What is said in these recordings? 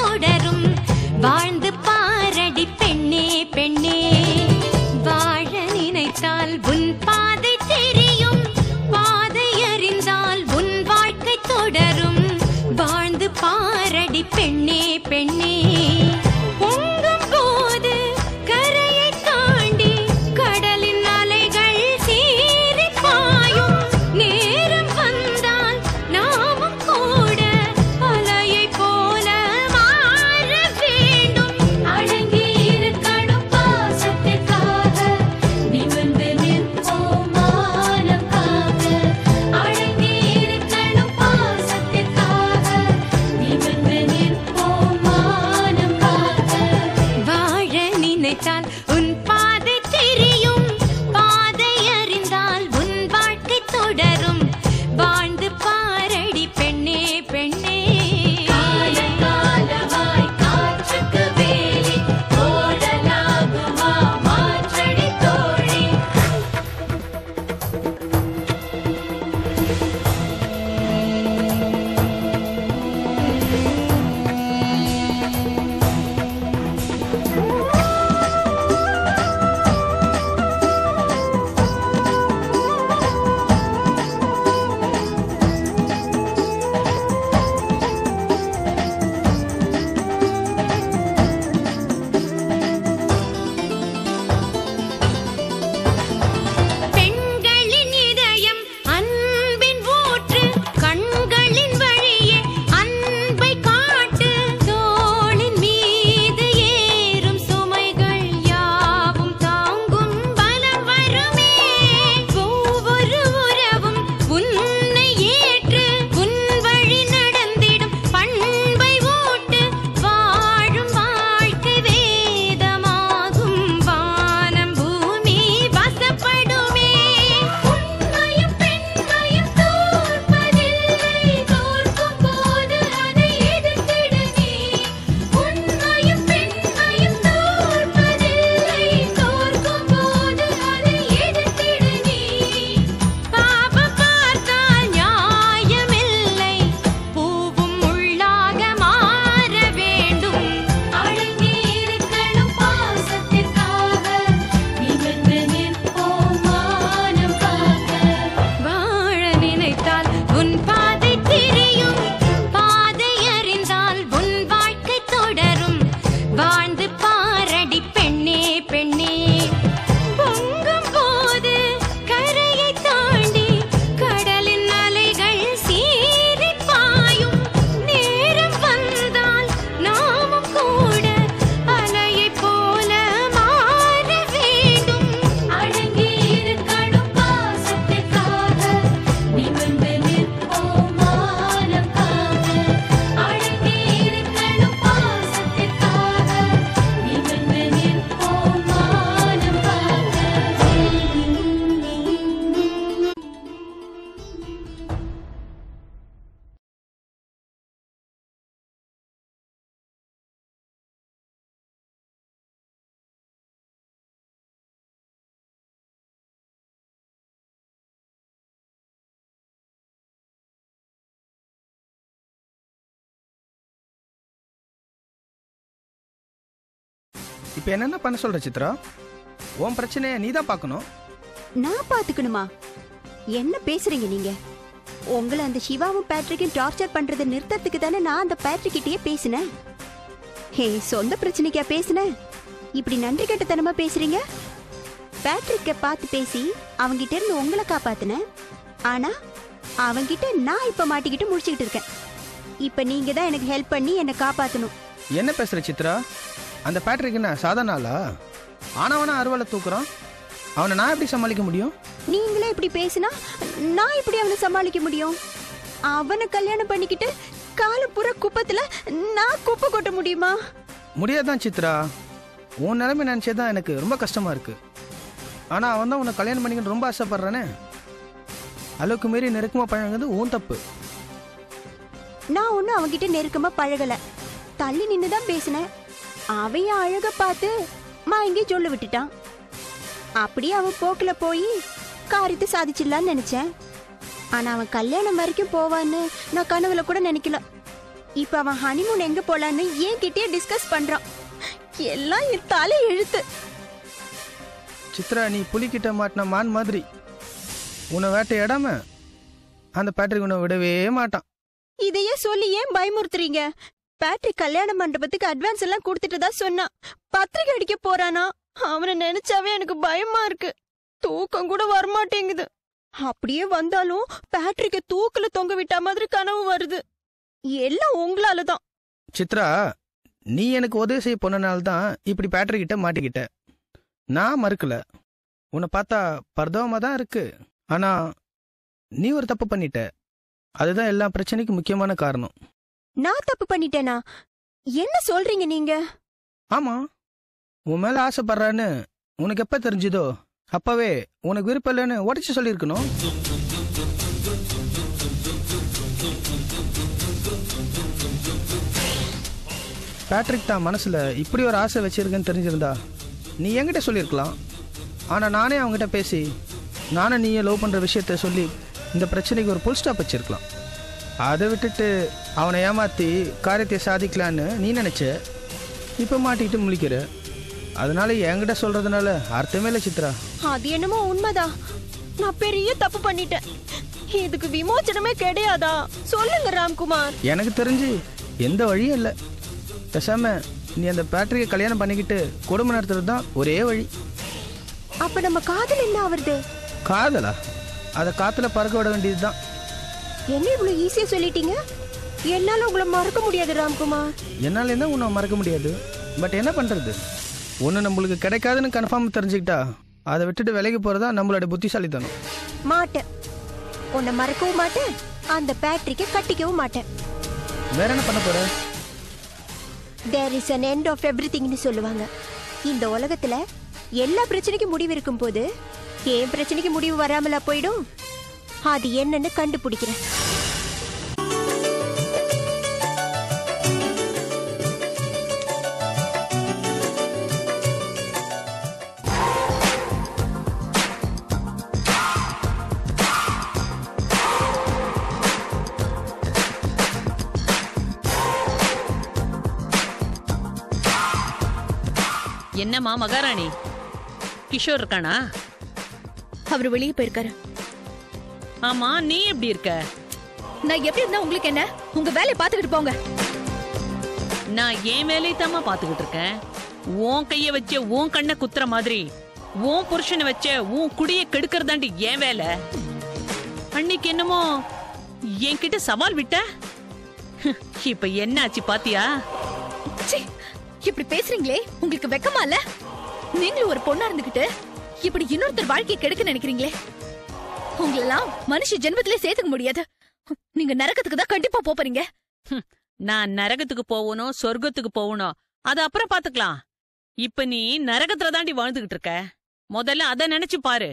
தொடரும் வாழ்ந்து பாரடி பெண்ணே பெண்ணே வாழ நினைத்தால் உன் பாதை தெரியும் பாதை அறிந்தால் உன் வாழ்க்கை தொடரும் வாழ்ந்து பாரடி பெண்ணே பெண்ணே பொங்கும் போது கரையை தாண்டி கடலின் அலைகள் சீறி பாயும் நேரம் வந்தால் நாமும் கூட அலையை போல மாற வேண்டும் அடங்கி இருக்கணும் பாசத்திற்காக நிமிர்ந்து நிற்போம் மானம் காக்க அடங்கி இருக்கணும் பாசத்திற்காக நிமிர்ந்து நிற்போம் மானம் காக்க வாழ நினைத்தால் உன் பாதை தெரியும் பாதை அறிந்தால் உன் வாழ்க்கை தொடரும் வாழ்ந்து பாரடி பெண்ணே பெண்ணே காலகாலமாய் காற்றுக்கு வேலி ஓடலாகுமா மாற்றடி தோழி பெண்களின் இதயம் அன்பின் ஊற்று கண்களின் வழியே அன்பை காட்டு தோளின் மீது ஏறும் சுமைகள் யாவும் தாங்கும் பலம் வருமே ஒவ்வொரு உறவும் உன்னை ஏற்று உன் வழி நடந்திடும் பண்பை ஊட்டு வாழும் வாழ்க்கை வேதமாகும் வானம் பூமி வசப்படுமே உண்மையும் பெண்மையும் தோற்பதில்லை தோற்கும் போது அதை எதிர்த்திட நீ உண்மையும் பெண்மையும் தோற்பதில்லை தோற்கும் போது அதை எதிர்த்திட நீ பாவம் பார்த்தால் நியாயமில்லை பூவும் உள்ளாக மாற வேண்டும் அடங்கி இருக்கணும் பாசத்திற்காக நிமிர்ந்து நிற்போம் மானம் காக்க வாழ நினைத்தால் உன் பாதை தெரியும் பாதை அறிந்தால் உன் வாழ்க்கை தொடரும் வாழ்ந்து பாரடி பெண்ணே பெண்ணே பொங்கும் போது கரையை தாண்டி கடலின் அலைகள் சீறி பாயும் நேரம் வந்தால் நாமும் கூட அலையை போல மாற வேண்டும் அடங்கி இருக்கணும் பாசத்திற்காக நிமிர்ந்து நிற்போம் மானம் காக்க அடங்கி இருக்கணும் பாசத்திற்காக நிமிர்ந்து நிற்போம் மானம் காக்க இப்போ என்னென்ன பண்ண சொல்ற சித்ரா உன் பிரச்சனையை நீ தான் பார்க்கணும் நான் பாத்துக்கணுமா என்ன பேசுறீங்க நீங்க உங்களை அந்த சிவாவும் பேட்ரிக்கும் டார்ச்சர் பண்றதை நிறுத்தத்துக்கு தானே நான் அந்த பேட்ரிக்கிட்டயே பேசினேன் ஹே சொந்த பிரச்சனைக்கா பேசினேன் இப்படி நன்றி கெட்டத்தனமா பேசுறீங்க பேட்ரிக்க பார்த்து பேசி அவங்கிட்ட இருந்து உங்களை காப்பாத்தினேன் ஆனா அவங்கிட்ட நான் இப்ப மாட்டிக்கிட்டு முடிச்சுக்கிட்டு இருக்கேன் இப்ப நீங்க தான் எனக்கு ஹெல்ப் பண்ணி என்னை காப்பாத்தணும் என்ன பேசுற சித்ரா அந்த பேட்ரிக் என்ன சாதாரண ஆளா ஆனவனா அறுவலை தூக்குறான் அவனை நான் எப்படி சமாளிக்க முடியும் நீங்களே இப்படி பேசினா நான் இப்படி அவனை சமாளிக்க முடியும் அவனை கல்யாணம் பண்ணிக்கிட்டு காலப்புற குப்பத்துல நான் குப்பை கொட்ட முடியுமா முடியாதான் சித்ரா உன் நிலைமை நினச்சே தான் எனக்கு ரொம்ப கஷ்டமா இருக்கு ஆனால் அவன் தான் உன்னை கல்யாணம் பண்ணிக்கணும் ரொம்ப ஆசைப்படுறானே அளவுக்கு மீறி நெருக்கமாக பழகுறது உன் தப்பு நான் ஒன்னும் அவன்கிட்ட நெருக்கமா பழகல தள்ளி நின்னு தான் பேசினேன் அவன் என் அழக பார்த்து மயங்கி சொல்ல விட்டுட்டான் அப்படியே அவன் போக்குல போய் காரியத்தை சாதிச்சிடலான்னு நினைச்சேன் ஆனா அவன் கல்யாணம் வரைக்கும் போவான்னு நான் கனவுல கூட நினைக்கல இப்ப அவன் ஹனிமூன் எங்க போலான்னு ஏன் கிட்டே டிஸ்கஸ் பண்றான் எல்லாம் என் தலை எழுத்து சித்ரா நீ புலிக்கிட்ட மாட்டின மான் மாதிரி உன்னை வேட்டையாடாம அந்த பேட்ரிக் உன்னை விடவே மாட்டான் இதையே சொல்லி ஏன் பயமுறுத்துறீங்க பேட்ரிக் கல்யாண மண்டபத்துக்கு அட்வான்ஸ் எல்லாம் கொடுத்துட்டு தான் சொன்னான் பத்திரிக்கை அடிக்க போறானா அவனை நினைச்சாவே எனக்கு பயமா இருக்கு தூக்கம் கூட வரமாட்டேங்குது அப்படியே வந்தாலும் பேட்ரிக்க தூக்குல தொங்க விட்ட மாதிரி கனவு வருது எல்லாம் உங்களால தான் சித்ரா நீ எனக்கு உதவி செய்ய போனனால தான் இப்படி பேட்ரிக் கிட்ட மாட்டிக்கிட்ட நான் மறுக்கல உன்னை பார்த்தா பர்தவமாக தான் இருக்கு ஆனா நீ ஒரு தப்பு பண்ணிட்ட அதுதான் எல்லா பிரச்சனைக்கும் முக்கியமான காரணம் நான் தப்பு பண்ணிட்டேனா என்ன சொல்றீங்க நீங்க ஆமா உன் மேல ஆசைப்படுறான்னு உனக்கு எப்ப தெரிஞ்சுதோ அப்பவே உனக்கு விருப்பம் இல்லைன்னு உடச்சு சொல்லியிருக்கணும் பேட்ரிக் தான் மனசுல இப்படி ஒரு ஆசை வச்சிருக்கேன்னு தெரிஞ்சிருந்தா நீ என்கிட்ட சொல்லியிருக்கலாம் ஆனா நானே அவங்ககிட்ட பேசி நானும் நீயே லவ் பண்ற விஷயத்த சொல்லி இந்த பிரச்சனைக்கு ஒரு புல் ஸ்டாப் வச்சிருக்கலாம் அதை விட்டுட்டு அவனை ஏமாத்தி காரியத்தை சாதிக்கலான்னு நீ நினைச்ச இப்போ மாட்டிக்கிட்டு முழிக்கிற அதனால என்கிட்ட சொல்றதுனால அர்த்தமே இல்லை சித்ரா அது என்னமோ உண்மைதான் நான் பெரிய தப்பு பண்ணிட்டேன் இதுக்கு விமோச்சனமே கிடையாதா சொல்லுங்க ராம்குமார் எனக்கு தெரிஞ்சு எந்த வழியும் இல்லை பேசாம நீ அந்த பேட்டரியை கல்யாணம் பண்ணிக்கிட்டு குடும்பம் நடத்துறது தான் ஒரே வழி அப்ப நம்ம காதல் என்ன ஆவறது காதலா அதை காத்துல பறக்க விட வேண்டியது தான் என்ன இவ்வளவு ஈஸியா சொல்லிட்டீங்க என்னால உங்களை மறக்க முடியாது ராம்குமார் என்னால தான் உன்னை மறக்க முடியாது பட் என்ன பண்றது ஒன்று நம்மளுக்கு கிடைக்காதுன்னு கன்ஃபார்ம் தெரிஞ்சுக்கிட்டா அதை விட்டுட்டு விலைக்கு போறதா நம்மளோட புத்திசாலித்தனம் மாட்டேன் உன்னை மறக்கவும் மாட்டேன் அந்த பேட்டரிக்க கட்டிக்கவும் மாட்டேன் வேற என்ன பண்ண போற there is an end of எவ்ரிதிங்னு சொல்லுவாங்க இந்த உலகத்துல எல்லா பிரச்சனைக்கும் முடிவு இருக்கும் போது ஏன் பிரச்சனைக்கு முடிவு வராமலா போயிடும் அது என்னன்னு கண்டுபிடிக்கிறேன் என்னம்மா மகாராணி கிஷோர் இருக்கானா அவர் வெளியே போயிருக்காரு ஆமா நீ எப்படி இருக்க நான் எப்படி இருந்தா உங்களுக்கு என்ன உங்க வேலையை பாத்துக்கிட்டு போங்க நான் என் வேலையை தாம்மா பாத்துக்கிட்டு இருக்கேன் உன் கைய வச்ச உன் கண்ணை குத்துற மாதிரி உன் புருஷனை வச்ச உன் குடிய கெடுக்கறதாண்டி என் வேலை அன்னைக்கு என்னமோ என்கிட்ட சவால் விட்ட இப்ப என்ன ஆச்சு பாத்தியா ச்சீ, இப்படி பேசுறீங்களே உங்களுக்கு வெக்கமா இல்ல நீங்களும் ஒரு பொண்ணா இருந்துகிட்டு இப்படி இன்னொருத்தர் வாழ்க்கையை கெடுக்க நினைக்கிறீங்களே உங்களெல்லாம் மனுஷ ஜென்மத்திலே சேர்த்துக்க முடியாது நீங்க நரகத்துக்கு தான் கண்டிப்பா போப் போறீங்க நான் நரகத்துக்கு போகணும் சொர்க்கத்துக்கு போகணும் அது அப்புறம் பாத்துக்கலாம் இப்ப நீ நரகத்துல தாண்டி வாழ்ந்துகிட்டு இருக்க முதல்ல அத நினைச்சு பாரு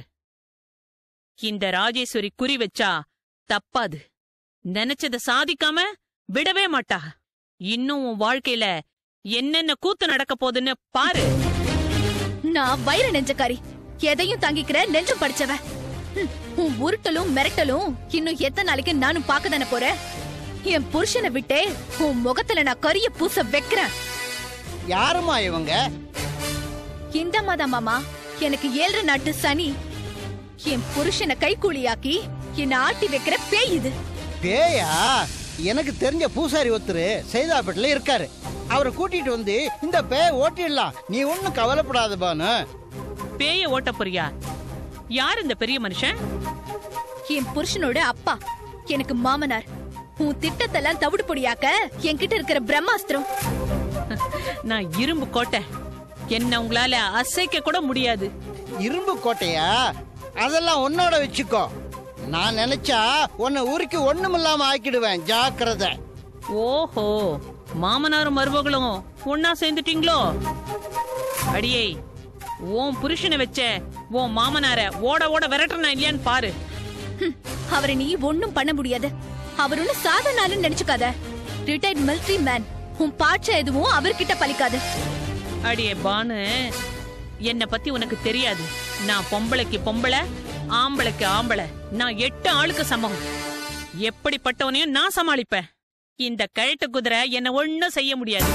இந்த ராஜேஸ்வரி குறி வச்சா தப்பாது நினைச்சத சாதிக்காம விடவே மாட்டா இன்னும் உன் வாழ்க்கையில என்னென்ன கூத்து நடக்க போகுதுன்னு பாரு நான் வைர நெஞ்சக்காரி எதையும் தாங்கிக்கிற நெஞ்சம் படிச்சவ ஹம், உன் உருட்டலும் மிரட்டலும் இன்னும் எத்தனை நாளைக்கு நானும் பார்க்க தானே போறேன் என் புருஷனை விட்டே உன் முகத்துல நான் கரிய பூச வைக்கிறேன் யாருமா இவங்க இந்த மாதம் மாமா எனக்கு ஏழரை நாட்டு சனி என் புருஷனை கைக்கூலியாக்கி என்ன ஆட்டி வைக்கிற பேய் இது பேயா எனக்கு தெரிஞ்ச பூசாரி ஒருத்தர் சைதாப்பேட்டில் இருக்காரு அவரை கூட்டிட்டு வந்து இந்த பேய ஓட்டிடலாம் நீ ஒன்றும் கவலைப்படாத பானு பேய ஓட்ட போறியா யார் இந்த பெரிய மனுஷன் என் புருஷனோட அப்பா எனக்கு மாமனார் உன் திட்டத்தெல்லாம் தவிடு பொடியாக்க என்கிட்ட இருக்கிற பிரம்மாஸ்திரம் நான் இரும்பு கோட்டை என்ன உங்களால அசைக்க கூட முடியாது இரும்பு கோட்டையா அதெல்லாம் உன்னோட வச்சுக்கோ நான் நினைச்சா உன்னை ஊருக்கு ஒண்ணுமில்லாம ஆக்கிடுவேன் ஜாக்கிரதை ஓஹோ மாமனாரும் மருமகளும் ஒன்னா சேர்ந்துட்டீங்களோ அடியே உன் புருஷனை வச்ச உன் மாமனார ஓட ஓட விரட்டுறனா இல்லையான்னு பாரு ஹம், அவரை நீ ஒண்ணும் பண்ண முடியாது அவர் ஒண்ணு சாதனாலும் நினைச்சுக்காத ரிட்டையர்ட் மிலிட்டரி மேன் உன் பாட்ச எதுவும் அவர்கிட்ட பலிக்காது அடியே பானு என்ன பத்தி உனக்கு தெரியாது நான் பொம்பளைக்கு பொம்பளை ஆம்பளைக்கு ஆம்பளை நான் எட்டு ஆளுக்கு சமம் எப்படிப்பட்டவனையும் நான் சமாளிப்பேன் இந்த கழட்டு குதிரை என்ன ஒண்ணும் செய்ய முடியாது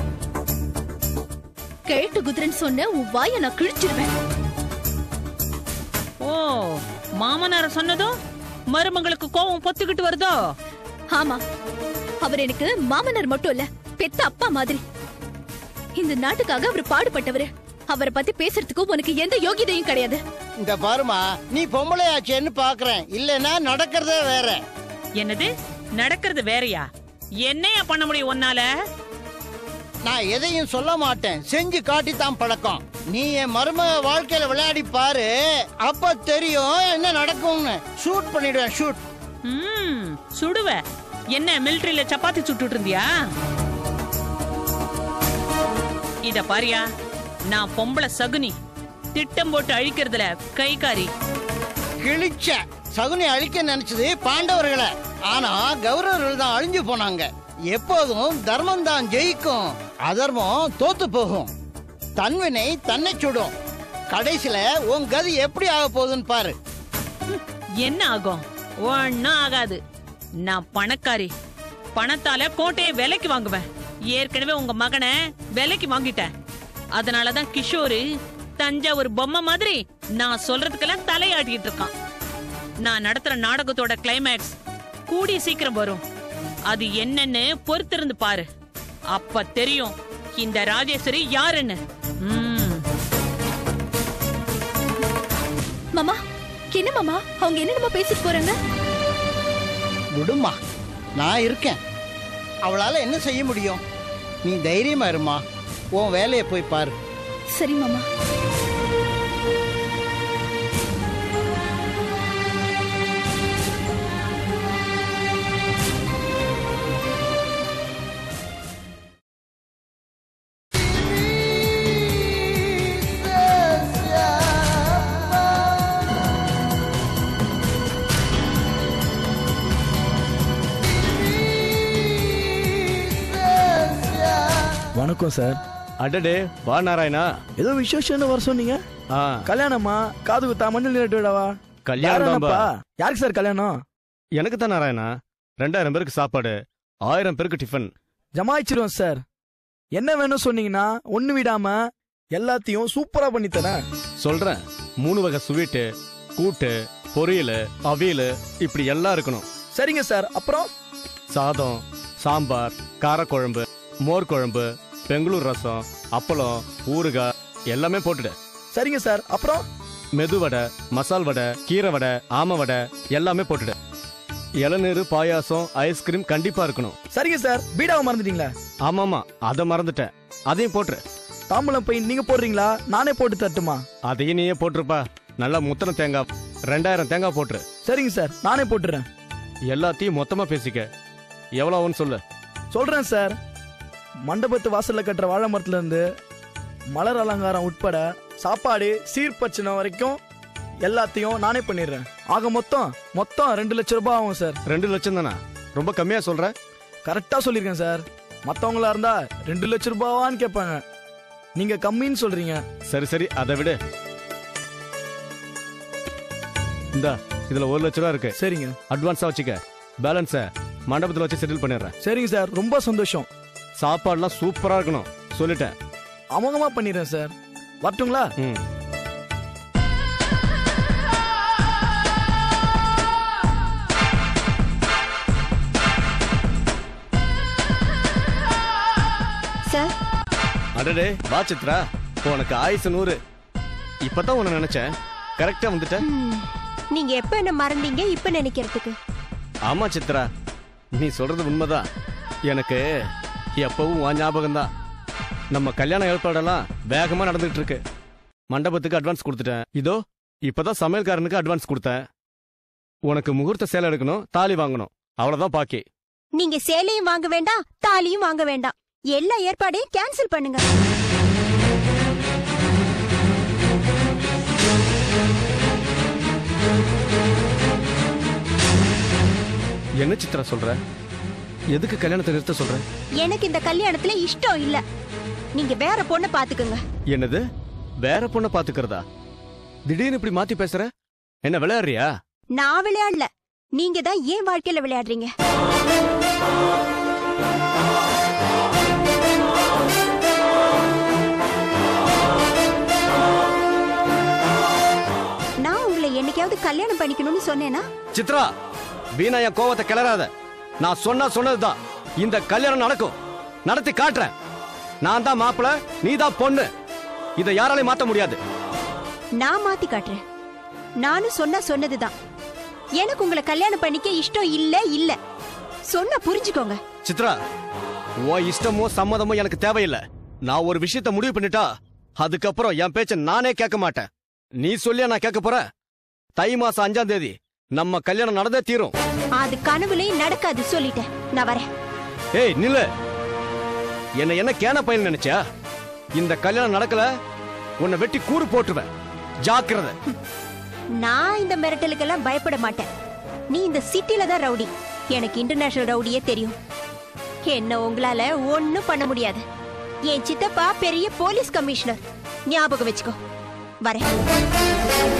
கேட்டு குதிரன் சொன்ன உன் வாயை நான் கிழிச்சிருவேன் ஓ மாமனார சொன்னதும் மருமங்களுக்கு கோவம் பொத்துக்கிட்டு வருதோ ஆமா அவர் எனக்கு மாமனார் மட்டும் இல்ல பெத்த அப்பா மாதிரி இந்த நாட்டுக்காக அவர் பாடுபட்டவரு அவரை பத்தி பேசுறதுக்கு உனக்கு எந்த யோகியதையும் கிடையாது இந்த பாருமா நீ பொம்பளையாச்சேன்னு பாக்குறேன் இல்லைன்னா நடக்கிறதே வேற என்னது நடக்கிறது வேறயா என்னையா பண்ண முடியும் உன்னால நான் எதையும் சொல்ல மாட்டேன் செஞ்சு காட்டித்தான் பழக்கம் நீ என் மருமக வாழ்க்கையில விளையாடி பாரு அப்ப தெரியும் என்ன நடக்கும்னு ஷூட் பண்ணிடுவேன் ஷூட் ம் சுடுவ என்ன மிலிட்டரியில சப்பாத்தி சுட்டுட்டு இருந்தியா இத பாரியா நான் பொம்பளை சகுனி திட்டம் போட்டு அழிக்கிறதுல கைகாரி கிழிச்ச சகுனி அழிக்க நினைச்சது பாண்டவர்களை ஆனா கௌரவர்கள் தான் அழிஞ்சு போனாங்க எப்போதும் தர்மம் தான் ஜெயிக்கும் அதர்மம் தோத்து போகும் தன்வினை தன்னை சுடும் கடைசியில உன் கதி எப்படி ஆக போகுதுன்னு பாரு என்ன ஆகும் ஒன்னும் ஆகாது நான் பணக்காரி பணத்தால கோட்டையை விலைக்கு வாங்குவேன் ஏற்கனவே உங்க மகனை விலைக்கு வாங்கிட்டேன் அதனாலதான் கிஷோரு தஞ்சாவூர் பொம்மை மாதிரி நான் சொல்றதுக்கெல்லாம் தலையாட்டிட்டு இருக்கான் நான் நடத்துற நாடகத்தோட கிளைமேக்ஸ் கூடிய சீக்கிரம் வரும் அது என்னன்னு பொறுத்திருந்து பாரு அப்ப தெரியும் இந்த ராஜேஸ்வரி யாருன்னு ம் மாமா என்ன மாமா அவங்க என்னென்னமோ பேசிட்டு போறாங்க விடுமா நான் இருக்கேன் அவளால என்ன செய்ய முடியும் நீ தைரியமா இருமா உன் வேலையை போய் பாரு சரி மாமா வணக்கம் சார் அடடே வா நாராயணா ஏதோ விசேஷம்னு வர சொன்னீங்க ஆ கல்யாணமா காது குத்தா மஞ்சள் நீராட்டு விடவா கல்யாணம் தான்பா. யாருக்கு சார் கல்யாணம் எனக்கு தான் நாராயணா ரெண்டாயிரம் பேருக்கு சாப்பாடு ஆயிரம் பேருக்கு டிஃபன் ஜமாயிச்சிருவோம் சார் என்ன வேணும் சொன்னீங்கன்னா ஒண்ணு விடாம எல்லாத்தையும் சூப்பரா பண்ணி தரேன் சொல்றேன் மூணு வகை ஸ்வீட்டு கூட்டு பொரியல் அவியல் இப்படி எல்லாம் இருக்கணும் சரிங்க சார் அப்புறம் சாதம் சாம்பார் காரக்குழம்பு மோர் குழம்பு பெங்களூர் ரசம் அப்பளம் ஊறுகாய் எல்லாமே போட்டுடு சரிங்க சார் அப்புறம் மெதுவடை மசால் வடை கீரை வடை ஆம வடை எல்லாமே போட்டுடு இளநீர் பாயாசம் ஐஸ்கிரீம் கண்டிப்பா இருக்கணும் சரிங்க சார் பீடாவை மறந்துட்டீங்களா ஆமாமா அதை மறந்துட்டேன் அதையும் போட்டுரு தாம்பூலம் போய் நீங்க போடுறீங்களா நானே போட்டு தரட்டுமா அதையும் நீயே போட்டிருப்பா நல்லா முத்தின தேங்காய் ரெண்டாயிரம் தேங்காய் போட்டுரு சரிங்க சார் நானே போட்டுறேன் எல்லாத்தையும் மொத்தமா பேசிக்க எவ்வளோ ஆகும்னு சொல்லு சொல்றேன் சார் மண்டபத்து வாசல்ல கட்டுற வாழை மரத்துல இருந்து மலர் அலங்காரம் உட்பட சாப்பாடு சீர்பச்சனை வரைக்கும் எல்லாத்தையும் நானே பண்ணிடுறேன் ஆக மொத்தம் மொத்தம் ரெண்டு லட்சம் ரூபாய் ஆகும் சார் ரெண்டு லட்சம் தானா ரொம்ப கம்மியா சொல்ற கரெக்டா சொல்லியிருக்கேன் சார் மத்தவங்களா இருந்தா ரெண்டு லட்சம் ரூபாவான்னு கேட்பாங்க நீங்க கம்மின்னு சொல்றீங்க சரி சரி அதை விடு இந்தா இதுல ஒரு லட்ச ரூபா இருக்கு சரிங்க அட்வான்ஸா வச்சுக்க பேலன்ஸை மண்டபத்துல வச்சு செட்டில் பண்ணிடுறேன் சரிங்க சார் ரொம்ப சந்தோஷம் சாப்பாடுலாம் சூப்பரா இருக்கணும் சொல்லிட்டேன் அமோகமா பண்ணிடுறேன் சார் வரட்டுங்களா ம் சார் அடடே வா சித்ரா உனக்கு ஆயுசு நூறு இப்பதான் உன்னை நினைச்சேன் கரெக்டா வந்துட்ட ம், நீங்க எப்ப என்ன மறந்தீங்க இப்ப நினைக்கிறதுக்கு ஆமா சித்ரா நீ சொல்றது உண்மைதான் எனக்கு எப்பவும் உன் ஞாபகம் தான் நம்ம கல்யாண ஏற்பாடெல்லாம் வேகமா நடந்துட்டு இருக்கு மண்டபத்துக்கு அட்வான்ஸ் கொடுத்துட்டேன் இதோ இப்பதான் சமையல்காரனுக்கு அட்வான்ஸ் கொடுத்தேன் உனக்கு முகூர்த்த சேலை எடுக்கணும் தாலி வாங்கணும் அவ்வளவுதான் பாக்கி நீங்க சேலையும் வாங்க வேண்டாம் தாலியும் வாங்க வேண்டாம் எல்லா ஏற்பாடையும் கேன்சல் பண்ணுங்க என்ன சித்ரா சொல்ற எதுக்கு கல்யாணத்தை நிறுத்த சொல்ற எனக்கு இந்த கல்யாணத்துல இஷ்டம் இல்ல நீங்க வேற பொண்ணை பாத்துக்கோங்க என்னது வேற பொண்ணை பாத்துக்கிறதா திடீர்னு இப்படி மாத்தி பேசுற என்ன விளையாடுறியா நான் விளையாடல நீங்க தான் ஏன் வாழ்க்கையில விளையாடுறீங்க கல்யாணம் பண்ணிக்கணும்னு சொன்னேனா சித்ரா வீணா என் கோவத்தை கிளறாத நான் சொன்னா சொன்னதுதான் இந்த கல்யாணம் நடக்கும் நடத்தி காட்டுறேன் நான் தான் மாப்பிள நீ தான் பொண்ணு இதை யாராலையும் மாத்த முடியாது நான் மாத்தி காட்டுறேன் நானும் சொன்னா சொன்னதுதான் எனக்கு உங்களை கல்யாணம் பண்ணிக்க இஷ்டம் இல்ல இல்ல சொன்னா புரிஞ்சுக்கோங்க சித்ரா உன் இஷ்டமோ சம்மதமோ எனக்கு தேவையில்லை நான் ஒரு விஷயத்த முடிவு பண்ணிட்டா அதுக்கப்புறம் என் பேச்ச நானே கேட்க மாட்டேன் நீ சொல்லியா நான் கேட்க போறேன் தை மாசம் அஞ்சாம் தேதி நம்ம கல்யாணம் நடந்தே தீரும் அது கனவுலயும் நடக்காது சொல்லிட்டேன் நான் வரேன் ஏய் நில்லு என்ன என்ன கேன பையன் நினைச்சா இந்த கல்யாணம் நடக்கல உன்னை வெட்டி கூறு போட்டுருவேன் ஜாக்கிரதை நான் இந்த மிரட்டலுக்கெல்லாம் பயப்பட மாட்டேன் நீ இந்த சிட்டில தான் ரவுடி எனக்கு இன்டர்நேஷனல் ரவுடியே தெரியும் என்ன உங்களால ஒண்ணும் பண்ண முடியாது என் சித்தப்பா பெரிய போலீஸ் கமிஷனர் ஞாபகம் வச்சுக்கோ வரேன்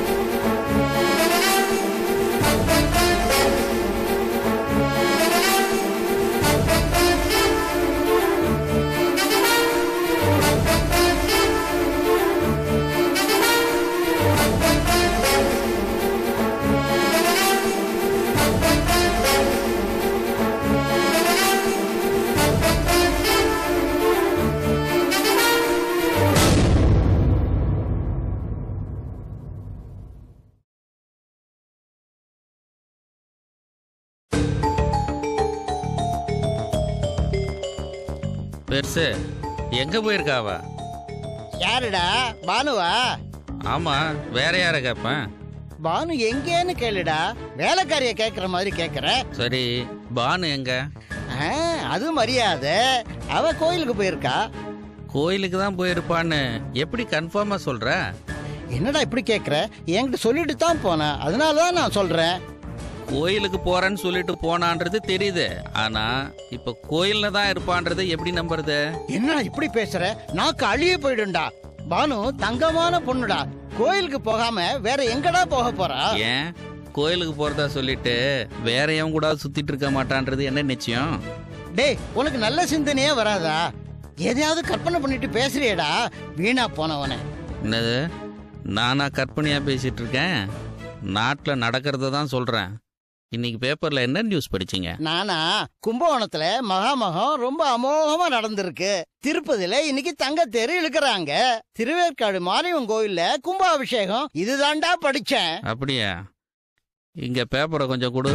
பெருசு எங்க போயிருக்கா அவ யாருடா பானுவா ஆமா வேற யார கேப்பேன் பானு எங்கேன்னு கேளுடா வேலைக்காரிய கேக்குற மாதிரி கேக்குற சரி பானு எங்க ஆ, அது மரியாதை அவ கோயிலுக்கு போயிருக்கா கோயிலுக்கு தான் போயிருப்பான்னு எப்படி கன்ஃபார்மா சொல்ற என்னடா இப்படி கேக்குற என்கிட்ட சொல்லிட்டு தான் போனா அதனால தான் நான் சொல்றேன் கோயிலுக்கு போறேன்னு சொல்லிட்டு போனான்றது தெரியுது ஆனா இப்ப கோயில்ல தான் இருப்பான்றது எப்படி நம்புறது என்னடா இப்படி பேசுற நாக்கு அழிய போயிடும்டா பானு தங்கமான பொண்ணுடா கோயிலுக்கு போகாம வேற எங்கடா போக போறா ஏன் கோயிலுக்கு போறதா சொல்லிட்டு வேற எவன் கூட சுத்திட்டு இருக்க மாட்டான்றது என்ன நிச்சயம் டேய் உனக்கு நல்ல சிந்தனையே வராதா எதையாவது கற்பனை பண்ணிட்டு பேசுறியேடா வீணா போனவன என்னது நானா கற்பனையா பேசிட்டு இருக்கேன் நாட்டுல நடக்கிறத தான் சொல்றேன் இன்னைக்கு பேப்பர்ல என்ன நியூஸ் படிச்சீங்க நானா கும்பகோணத்துல மகாமகம் ரொம்ப அமோகமா நடந்திருக்கு திருப்பதியில இன்னைக்கு தங்கத்தேரு இழுக்கறாங்க திருவேற்காடு மாரியம்மன் கோயில்ல கும்பாபிஷேகம் இதுதான்டா படிச்சேன் அப்படியா இங்க பேப்பரை கொஞ்சம் கொடு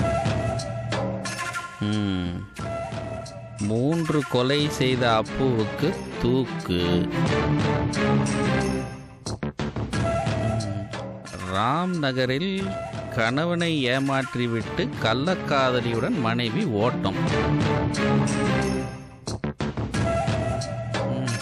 ம். மூன்று கொலை செய்த அப்புவுக்கு தூக்கு ம். ராம் நகரில் கணவனை ஏமாற்றிவிட்டு கள்ளக்காதலியுடன் மனைவி ஓட்டம் ம்.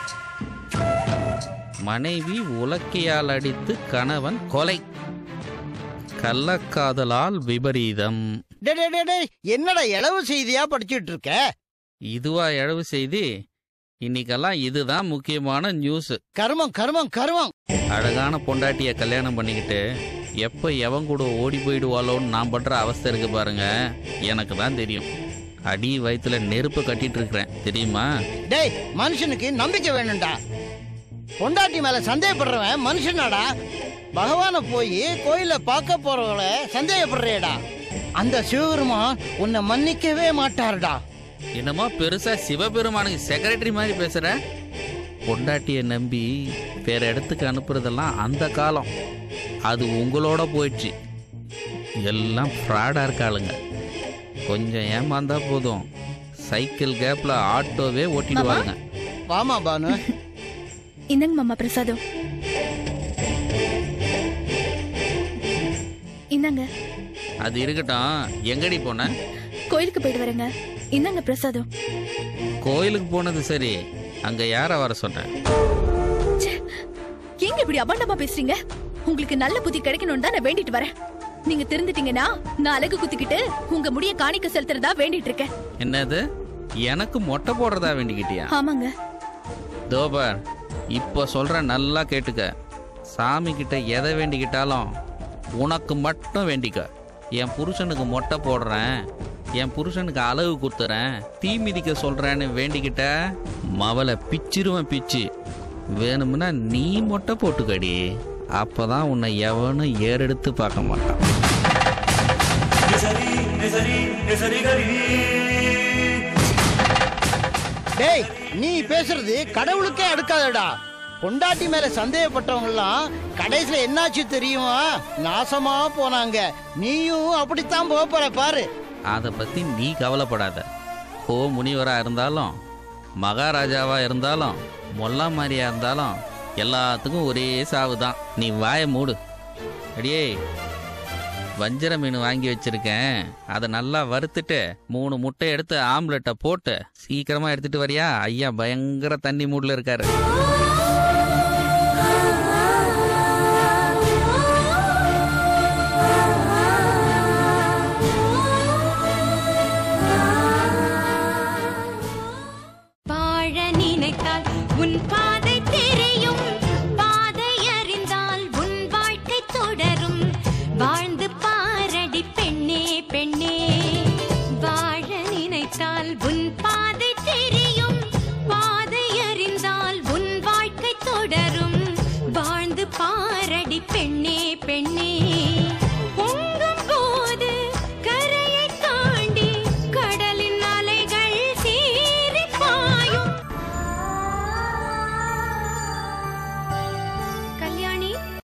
மனைவி உலக்கையால் அடித்து கணவன் கொலை கள்ளக்காதலால் விபரீதம் டே டே, டே, டே, என்னடா இளவு செய்தியா படிச்சிட்டு இருக்க இதுவா இழவு செய்தி இன்னைக்கெல்லாம் இதுதான் முக்கியமான நியூஸ் கர்மம் கர்மம் கர்மம் அழகான பொண்டாட்டிய கல்யாணம் பண்ணிக்கிட்டு எப்ப எவன் கூட ஓடி போயிடுவாளோன்னு நான் பண்ற அவஸ்தை இருக்கு பாருங்க எனக்கு தான் தெரியும் அடி வயித்துல நெருப்பு கட்டிட்டு இருக்கிறேன் தெரியுமா டேய் மனுஷனுக்கு நம்பிக்கை வேணும்டா பொண்டாட்டி மேல சந்தேகப்படுறவன் மனுஷனாடா பகவானை போய் கோயில பார்க்க போறவங்கள சந்தேகப்படுறியடா அந்த சிவபெருமான் உன்னை மன்னிக்கவே மாட்டாருடா என்னமோ பெருசா சிவபெருமானுக்கு செக்ரட்டரி மாதிரி பேசுற பொண்டாட்டிய நம்பி வேற இடத்துக்கு அனுப்புறதெல்லாம் அந்த காலம் அது உங்களோட போயிடுச்சு எல்லாம் ஃப்ராடா இருக்காளுங்க கொஞ்சம் ஏமாந்தா போதும் சைக்கிள் கேப்ல ஆட்டோவே ஓட்டிடுவாங்க வாமா பானு இந்தங்க மாமா பிரசாதம் இந்தாங்க அது இருக்கட்டும் எங்கடி போன கோயிலுக்கு போயிட்டு வரேங்க இந்தாங்க பிரசாதம் கோயிலுக்கு போனது சரி அங்க யார வர சொன்ன ஏங்க இப்படி அபண்டமா பேசுறீங்க உங்களுக்கு நல்ல புத்தி கிடைக்கணும்னு தான் நான் வேண்டிட்டு வரேன் நீங்க திருந்துட்டீங்கன்னா நான் அழகு குத்திக்கிட்டு உங்க முடிய காணிக்க செலுத்துறதா வேண்டிட்டு இருக்கேன் என்னது எனக்கு மொட்டை போடுறதா வேண்டிக்கிட்டியா ஆமாங்க தோபர் இப்போ சொல்ற நல்லா கேட்டுக்க சாமி கிட்ட எதை வேண்டிக்கிட்டாலும் உனக்கு மட்டும் வேண்டிக்க என் புருஷனுக்கு மொட்டை போடுறேன் என் புருஷனுக்கு அழகு குத்துறேன் தீ மிதிக்க சொல்றேன்னு வேண்டிக்கிட்ட மவளை பிச்சிருவேன் பிச்சு வேணும்னா நீ மொட்டை போட்டுக்கடி அப்பதான் உன்னை எவனும் ஏறெடுத்து பார்க்க மாட்டான் டேய் நீ பேசுறது கடவுளுக்கே அடுக்காதடா பொண்டாட்டி மேல சந்தேகப்பட்டவங்க எல்லாம் கடைசியில என்னாச்சு தெரியுமா நாசமா போனாங்க நீயும் அப்படித்தான் போக போற பாரு அதை பற்றி நீ கவலைப்படாத ஓ முனிவராக இருந்தாலும் மகாராஜாவா இருந்தாலும் மொல்லா மாதிரியா இருந்தாலும் எல்லாத்துக்கும் ஒரே சாவு தான் நீ வாயை மூடு அடியே வஞ்சர மீன் வாங்கி வச்சிருக்கேன் அதை நல்லா வறுத்துட்டு மூணு முட்டை எடுத்து ஆம்லெட்டை போட்டு சீக்கிரமா எடுத்துட்டு வரியா ஐயா பயங்கர தண்ணி மூடில் இருக்காரு வாழ நினைத்தால் உன் பாதை தெரியும் பாதை அறிந்தால் உன் வாழ்க்கை தொடரும் வாழ்ந்து பாரடி பெண்ணே பெண்ணே வாழ நினைத்தால் உன் பாதை தெரியும் பாதை அறிந்தால் உன் வாழ்க்கை தொடரும் வாழ்ந்து பாரடி பெண்ணே பெண்ணே